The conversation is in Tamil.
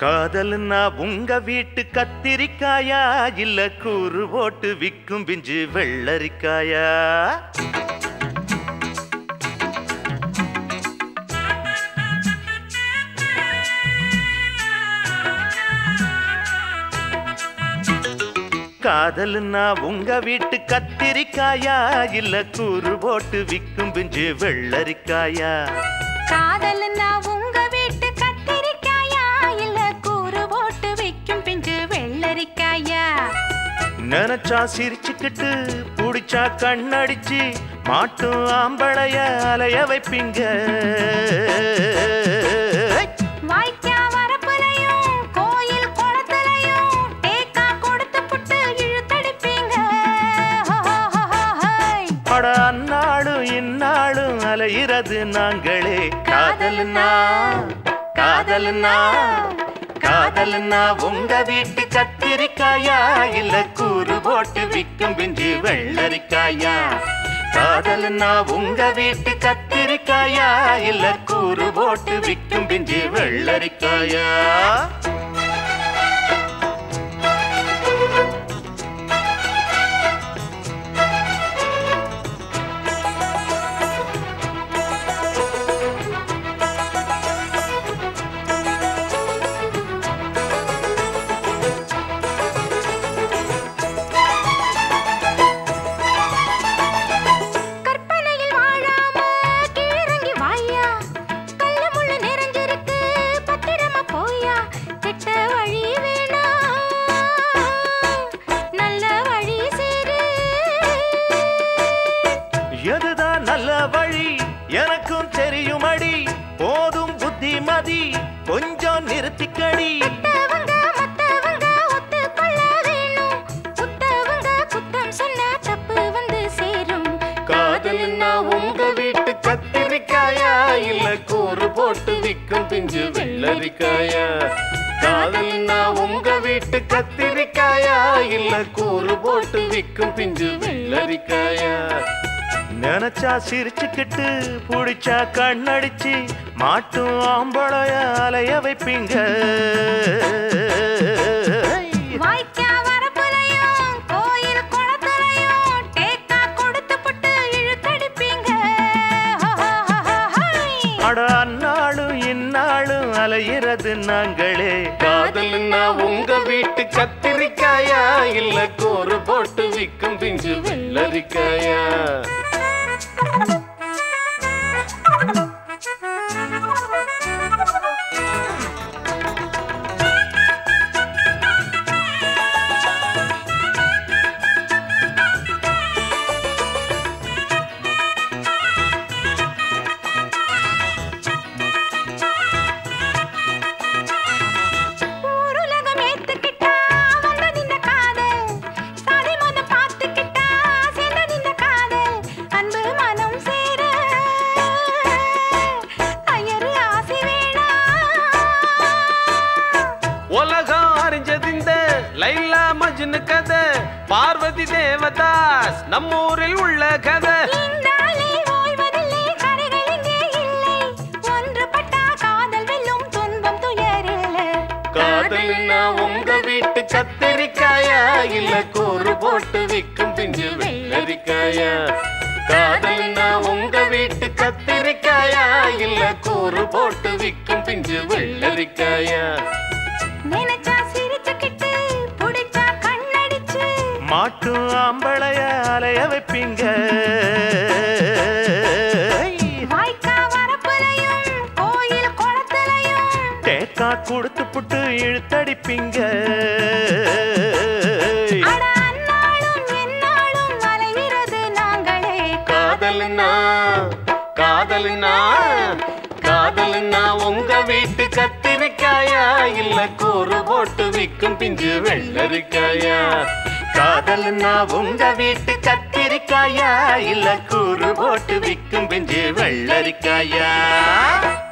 காதல்னா உங்க வீட்டு கத்திரிக்காயா இல்ல கூறு போட்டு விக்கும் பிஞ்சு வெள்ளரிக்காயா காதல்னா உங்க வீட்டு கத்திரிக்காயா இல்ல கூறு போட்டு விக்கும் பிஞ்சு வெள்ளரிக்காயா காதல்னா உங்க வீட்டு கத்திரிக்காயா இல்ல கூறு போட்டு விக்கும் பிஞ்சு வெள்ளரிக்காயா நினைச்சா சிரிச்சுக்கிட்டு புடிச்சா கண்ணடிச்சு மாட்டும் ஆம்பளைய அலைய வைப்பீங்க வாய்க்கா வரப்புலையும் கோயில் குளத்துலையும் தேக்கா கொடுத்து புட்டு இழுத்தடிப்பீங்க ஹோ, ஹோ, ஹோ, ஹோ, ஹோய். அட அந்நாளும் இந்நாளும் அலையிறது நாங்களே காதல்னா காதல்னா காதல்னா உங்க வீட்டு கத்திரிக்காயா இல்ல கூறு போட்டு விக்கும் பிஞ்சு வெள்ளரிக்காயா காதல்னா உங்க வீட்டு கத்திரிக்காயா இல்ல கூறு போட்டு விக்கும் பிஞ்சு வெள்ளரிக்காயா கற்பனையில் வாழாம கீழிறங்கி வாயா கள்ள முள்ளு நிறைஞ்சிருக்கு பத்திரமா போயா கெட்ட வழி வேணா நல்ல வழி சேரு எதுதான் நல்ல வழி எனக்கும் தெரியும் அடி போதும் புத்திமதி கொஞ்சம் நிறுத்திக்கடி மத்தவங்க மத்தவங்க ஒத்துக்கொள்ள வேணும் உத்தவங்க குத்தம் சொன்னா தப்பு வந்து சேரும் காதல்னா உங்க வீட்டு கத்திரிக்காயா இல்ல கூறு போட்டு விக்கும் பிஞ்சு வெள்ளரிக்காயா காதல்னா உங்க வீட்டு கத்திரிக்காயா இல்ல கூறு போட்டு விக்கும் பிஞ்சு வெள்ளரிக்காயா நினைச்சா சிரிச்சுக்கிட்டு புடிச்சா கண்ணடிச்சு மாட்டும் ஆம்பளைய அலைய வைப்பீங்க வாய்க்கா வரப்புலையும் கோயில் குளத்துலையும் டேக்கா கொடுத்து புட்டு இழுத்தடிப்பீங்க ஹோ, ஹோ, ஹோ, ஹோ, ஹோய். அட அந்நாளும் இந்நாளும் அலையிறது நாங்களே காதல்னா உங்க வீட்டு கத்திரிக்காயா இல்ல கோறு போட்டு விக்கும் பிஞ்சு வெள்ளரிக்காயா ஊருலகம் ஏத்துக்கிட்டா வந்தது இந்த காதல். சாதி மதம் பார்த்துக்கிட்டா சேர்ந்தது இந்த காதல். அன்பு மனம் சேர ஐயரு ஆசி வேணாம். உலகம் அறிஞ்சது இந்த லைலா மஜ்னு கதை பார்வதி தேவதாஸ் நம்மூரில் உள்ள கதை இந்தாலே ஓய்வதில்லை, கரைகள் இங்கே இல்லை. ஒன்றுபட்டா காதல் வெல்லும், துன்பம் துயரில்லை. காதல்னா உங்க வீட்டு கத்திரிக்காயா இல்ல கோறு போட்டு விக்கும் பிஞ்சு வெள்ளரிக்காயா காதல்னா உங்க வீட்டு கத்திரிக்காயா இல்ல கூறு போட்டு விக்கும் பிஞ்சு வெள்ளரிக்காயா நினைச்சா சிரிச்சுக்கிட்டு, புடிச்சா கண்ணடிச்சு மாட்டும் ஆம்பளைய அலைய வைப்பீங்க வாய்க்கா வரப்புலையும் கோயில் குளத்துலையும் தேக்கா கொடுத்து புட்டு இழுத்தடிப்பீங்க அட அந்நாளும் எந்நாளும் அலைகிறது நாங்களே காதல்னா காதல்னா காதல்னா உங்க வீட்டு கத்திரிக்காயா இல்ல கூறு போட்டு விக்கும் பிஞ்சு வெள்ளரிக்காயா காதல்னா உங்க வீட்டு கத்திரிக்காயா இல்ல கூறு போட்டு விக்கும் பிஞ்சு வெள்ளரிக்காயா